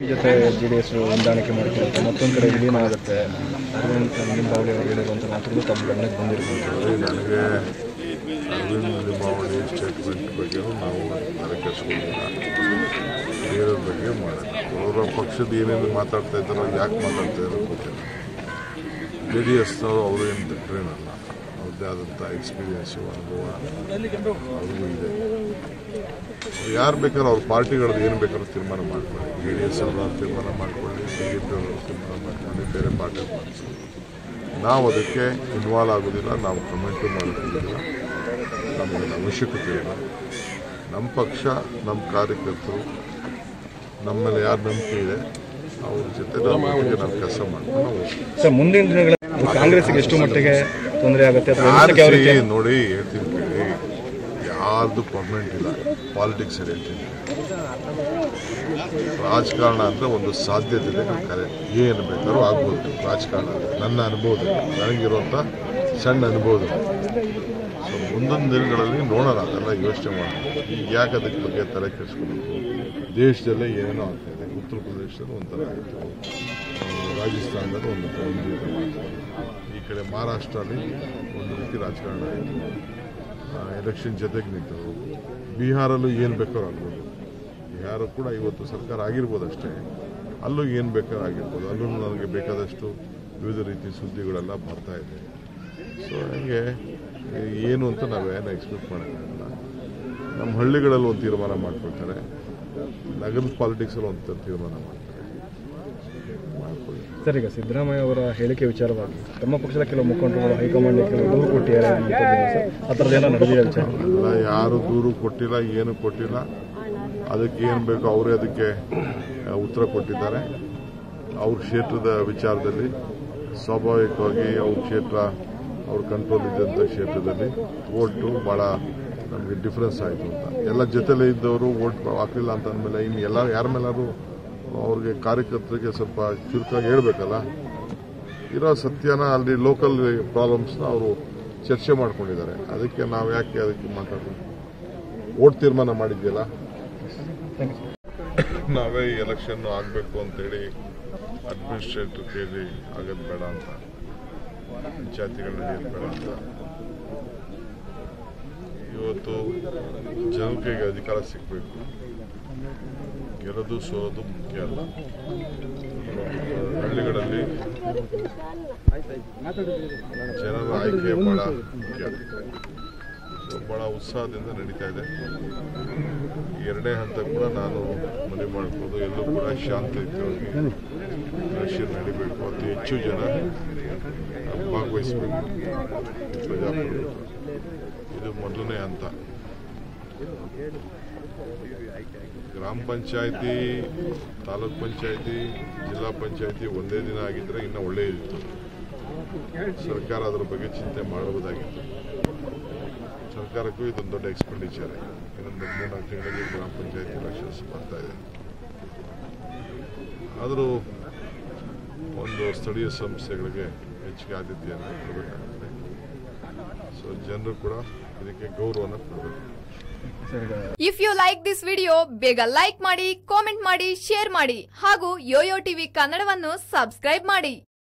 ಜೊತೆ J D S ಹೊಂದಾಣಿಕೆ ಮಾಡ್ಕೊಳ್ಳುತ್ತೆ ಮತ್ತೊಂದು ಕಡೆ ವಿಲೀನ ಆಗುತ್ತೆ ಅರವಿಂದ್ ಲಿಂಬಾವಳಿ ಅವರು ಹೇಳಿರುವಂಥ ಮಾತುಗಳು ತಮ್ಮ ಗಮನಕ್ಕೆ ಬಂದಿರ್ಬೋದು ನೋಡಿ, ನನಗೆ ಅರವಿಂದ್ ಲಿಂಬಾವಳಿ ಸ್ಟೇಟ್ಮೆಂಟ್ ಬಗ್ಗೆನೂ ನಾವು ತಲೆ ಕೆಡಿಸ್ಕೊಂಡಿಲ್ಲ ಬೇರೆಯವ್ರ ಬಗ್ಗೆ ಮಾಡೋಣ ಅವರ ಪಕ್ಷದ ಏನೇನು ಮಾತಾಡ್ತಾ ಇದ್ದಾರೋ ಯಾಕೆ ಮಾತಾಡ್ತಾ ಇದ್ದಾರೋ ಗೊತ್ತಿಲ್ಲ ಜೆ ಡಿ ಎಸ್ನವರು ಅವರು ಏನು ದಟ್ಟರೇನಲ್ಲ ಅವ್ರದ್ದೇ ಆದಂಥ ಎಕ್ಸ್ಪೀರಿಯನ್ಸು ಅನುಭವ ಅವ್ರಿಗೂ ಇದೆ ಯಾರು ಬೇಕಾದ್ರೂ ಅವ್ರ ಪಾರ್ಟಿಗಳದ್ದು ಏನು ಬೇಕಾದ್ರೂ ತೀರ್ಮಾನ ಮಾಡ್ಕೊಳ್ಳಿ ಜೆ ಡಿ ಎಸ್ ಅವರು ತೀರ್ಮಾನ ಮಾಡ್ಕೊಳ್ಳಿ ಬಿ ಜೆ ಪಿ ಅವರು ತೀರ್ಮಾನ ಮಾಡ್ಕೊಳ್ಳಿ ಬೇರೆ ಪಾರ್ಟಿ ಮಾಡಿಸಿ ನಾವು ಅದಕ್ಕೆ ಇನ್ವಾಲ್ವ್ ಆಗೋದಿಲ್ಲ ನಾವು ಕಮೆಂಟು ಮಾಡೋದಿಲ್ಲ ನಮಗೆ ಅವಶ್ಯಕತೆ ಇಲ್ಲ ನಮ್ಮ ಪಕ್ಷ ನಮ್ಮ ಕಾರ್ಯಕರ್ತರು ನಮ್ಮ ಮೇಲೆ ಯಾರು ನಂಬಿಕೆ ಇದೆ ಅವ್ರ ಜೊತೆ ನಮ್ಮ ಬಗ್ಗೆ ನಾವು ಕೆಲಸ ಮಾಡ್ಕೊಂಡು ನಾವು ಹೋಗ್ತೀವಿ. ಸರ್ ಮುಂದಿನ ದಿನಗಳಲ್ಲಿ ಕಾಂಗ್ರೆಸ್ಗೆ ಎಷ್ಟು ಮಟ್ಟಿಗೆ ತೊಂದರೆ ಆಗುತ್ತೆ ಅಥವಾ ಎದುರಿಸಕ್ಕೆ ಯಾವ ರೀತಿ ಆರಿಸಿ ನೋಡಿ ಹೇಳ್ತೀನಿ ಕೇಳಿ ಯಾರ್ದು ಪರ್ಮನೆಂಟ್ ಇಲ್ಲ ಪಾಲಿಟಿಕ್ಸ್ ಅಲ್ಲಿ ಹೇಳ್ತೀನಿ ರಾಜಕಾರಣ ಅಂದರೆ ಒಂದು ಸಾಧ್ಯತೆ ಇದೆ ಕರೆ ಏನು ಬೇಕಾದ್ರೂ ಆಗ್ಬೋದು ರಾಜಕಾರಣ ಅಂದ್ರೆ. ನನ್ನ ಅನುಭವದಲ್ಲಿ ನನಗಿರುವಂಥ ಸಣ್ಣ ಅನುಭವದಲ್ಲಿ ಸೊ ಮುಂದಿನ ದಿನಗಳಲ್ಲಿ ನೋಡೋಣ ಅದೆಲ್ಲ ಯೋಚನೆ ಮಾಡೋಣ ಈಗ ಯಾಕೆ ಅದಕ್ಕೆ ಬಗ್ಗೆ ತಲೆ ಕೆಡಿಸ್ಕೊಬೇಕು ದೇಶದಲ್ಲೇ ಏನೇನೋ ಆಗ್ತಾ ಇದೆ ಉತ್ತರ ಪ್ರದೇಶದಲ್ಲಿ ಒಂಥರ ಆಯಿತು ರಾಜಸ್ಥಾನದಲ್ಲಿ ಒಂದು ಒಂದು ಇದು ಮಾಡ್ತಾರೆ. ಈ ಕಡೆ ಮಹಾರಾಷ್ಟ್ರಲ್ಲಿ ಒಂದು ರೀತಿ ರಾಜಕಾರಣ ಆಯಿತು ಎಲೆಕ್ಷನ್ ಜೊತೆಗೆ ನಿಂತರು ಬಿಹಾರಲ್ಲೂ ಏನು ಬೇಕಾದ್ರೂ ಆಗ್ಬೋದು ಬಿಹಾರ ಕೂಡ ಇವತ್ತು ಸರ್ಕಾರ ಆಗಿರ್ಬೋದು ಅಷ್ಟೇ ಅಲ್ಲೂ ಏನು ಬೇಕಾದ್ರೂ ಆಗಿರ್ಬೋದು ಅಲ್ಲೂ ನನಗೆ ಬೇಕಾದಷ್ಟು ವಿವಿಧ ರೀತಿ ಸುದ್ದಿಗಳೆಲ್ಲ ಬರ್ತಾ ಇದೆ ಸೊ ಹಂಗೆ ಏನು ಅಂತ ನಾವೇನು ಎಕ್ಸ್ಪೆಕ್ಟ್ ಮಾಡೋಕ್ಕಾಗಲ್ಲ ನಮ್ಮ ಹಳ್ಳಿಗಳಲ್ಲಿ ಒಂದು ತೀರ್ಮಾನ ಮಾಡ್ಕೊಳ್ತಾರೆ ನಗರದ ಪಾಲಿಟಿಕ್ಸಲ್ಲಿ ಒಂದು ತೀರ್ಮಾನ ಮಾಡ್ತಾರೆ ಮಾಡ್ಕೊಳ್ಳಿ ಸರ್ ಈಗ ಸಿದ್ದರಾಮಯ್ಯ ಅವರ ಹೇಳಿಕೆ ವಿಚಾರವಾಗಿ ತಮ್ಮ ಪಕ್ಷದ ಕೆಲವು ಮುಖಂಡರುಗಳು ಹೈಕಮಾಂಡ್ ಕೆಲವು ದೂರು ಕೊಟ್ಟಿದ್ದಾರೆ ಅನ್ನುವಂಥದ್ದು ಸರ್ ಆ ಥರದ್ದೆಲ್ಲ ನಡೆದಿದೆ ವಿಚಾರ ಎಲ್ಲ ಯಾರು ದೂರು ಕೊಟ್ಟಿಲ್ಲ ಏನು ಕೊಟ್ಟಿಲ್ಲ ಅದಕ್ಕೆ ಏನು ಬೇಕೋ ಅವರೇ ಅದಕ್ಕೆ ಆ, ಉತ್ತರ ಕೊಟ್ಟಿದ್ದಾರೆ ಅವ್ರ ಕ್ಷೇತ್ರದ ವಿಚಾರದಲ್ಲಿ ಸ್ವಾಭಾವಿಕವಾಗಿ ಅವ್ರ ಕ್ಷೇತ್ರ ಅವ್ರ ಕಂಟ್ರೋಲ್ ಇದ್ದಂಥ ಕ್ಷೇತ್ರದಲ್ಲಿ ಓಟು ಭಾಳ ನಮಗೆ ಡಿಫ್ರೆನ್ಸ್ ಆಯಿತು ಅಂತ ಎಲ್ಲ ಜೊತೆಲೇ ಇದ್ದವರು ಓಟ್ ಹಾಕಲಿಲ್ಲ ಅಂತ ಅಂದಮೇಲೆ ಇನ್ನು ಎಲ್ಲ ಯಾರ ಮೇಲಾದ್ರು ಅವ್ರಿಗೆ ಕಾರ್ಯಕರ್ತರಿಗೆ ಸ್ವಲ್ಪ ಚುರುಕಾಗಿ ಹೇಳ್ಬೇಕಲ್ಲ ಇರೋ ಸತ್ಯನ ಅಲ್ಲಿ ಲೋಕಲ್ ಪ್ರಾಬ್ಲಮ್ಸ್ನ ಅವರು ಚರ್ಚೆ ಮಾಡ್ಕೊಂಡಿದ್ದಾರೆ ಅದಕ್ಕೆ ನಾವು ಯಾಕೆ ಅದಕ್ಕೆ ಮಾತಾಡೋದು ಓಟ್ ತೀರ್ಮಾನ ಮಾಡಿದ್ಯಲ್ಲ ನಾವೇ ಈ ಎಲೆಕ್ಷನ್ ಆಗಬೇಕು ಅಂತೇಳಿ ಅಡ್ಮಿನಿಸ್ಟ್ರೇಟರ್ ಕೇಳಿ ಆಗೋದು ಬೇಡ ಅಂತ ಪಂಚಾಯತಿಗಳ ನಡೆಯೋದು ಬೇಡ ಅಂತ ಇವತ್ತು ಜನಕ್ಕೆ ಈಗ ಅಧಿಕಾರ ಸಿಗಬೇಕು ಗೆಲ್ಲೋದು ಸೋಲೋದು ಮುಖ್ಯ ಅಲ್ಲ ಹಳ್ಳಿಗಳಲ್ಲಿ ಜನರ ಆಯ್ಕೆ ಬಹಳ ಮುಖ್ಯ ಸೊ ಬಹಳ ಉತ್ಸಾಹದಿಂದ ನಡೀತಾ ಇದೆ ಎರಡನೇ ಹಂತ ಕೂಡ ನಾನು ಮನವಿ ಮಾಡ್ಬೋದು ಎಲ್ಲೂ ಕೂಡ ಶಾಂತಿಯುತವಾಗಿ ಎಲೆಕ್ಷನ್ ನಡಿಬೇಕು ಅತಿ ಹೆಚ್ಚು ಜನ ಭಾಗವಹಿಸಬೇಕು ಪ್ರಜಾಪ್ರಭುತ್ವ ಇದು ಮೊದಲನೇ ಹಂತ ಗ್ರಾಮ ಪಂಚಾಯತಿ ತಾಲೂಕ್ ಪಂಚಾಯತಿ ಜಿಲ್ಲಾ ಪಂಚಾಯತಿ ಒಂದೇ ದಿನ ಆಗಿದ್ರೆ ಇನ್ನೂ ಒಳ್ಳೆಯದಿತ್ತು ಸರ್ಕಾರ ಅದರ ಬಗ್ಗೆ ಚಿಂತೆ ಮಾಡಬಹುದಾಗಿತ್ತು ಸರ್ಕಾರಕ್ಕೂ ಇದೊಂದು ದೊಡ್ಡ ಎಕ್ಸ್ಪೆಂಡಿಚರ್ ಇನ್ನೊಂದು ಮೂರ್ನಾಲ್ಕು ತಿಂಗಳಿಗೆ ಗ್ರಾಮ ಪಂಚಾಯತಿ ಎಲೆಕ್ಷನ್ಸ್ ಬರ್ತಾ ಇದೆ ಆದರೂ ಒಂದು ಸ್ಥಳೀಯ ಸಂಸ್ಥೆಗಳಿಗೆ ಹೆಚ್ಚಿಗೆ ಆದ್ಯತೆಯನ್ನು ಕೊಡಬೇಕಾಗುತ್ತೆ ಸೊ ಜನರು ಕೂಡ ಇದಕ್ಕೆ ಗೌರವನ ಕೊಡಬೇಕು ಸರ್ ಈಗ if you like this video ಬೇಗ ಲೈಕ್ ಮಾಡಿ ಕಾಮೆಂಟ್ ಮಾಡಿ ಶೇರ್ ಮಾಡಿ ಹಾಗೂ ಯೋಯೋ ಟಿವಿ ಕನ್ನಡವನ್ನು ಸಬ್ಸ್ಕ್ರೈಬ್ ಮಾಡಿ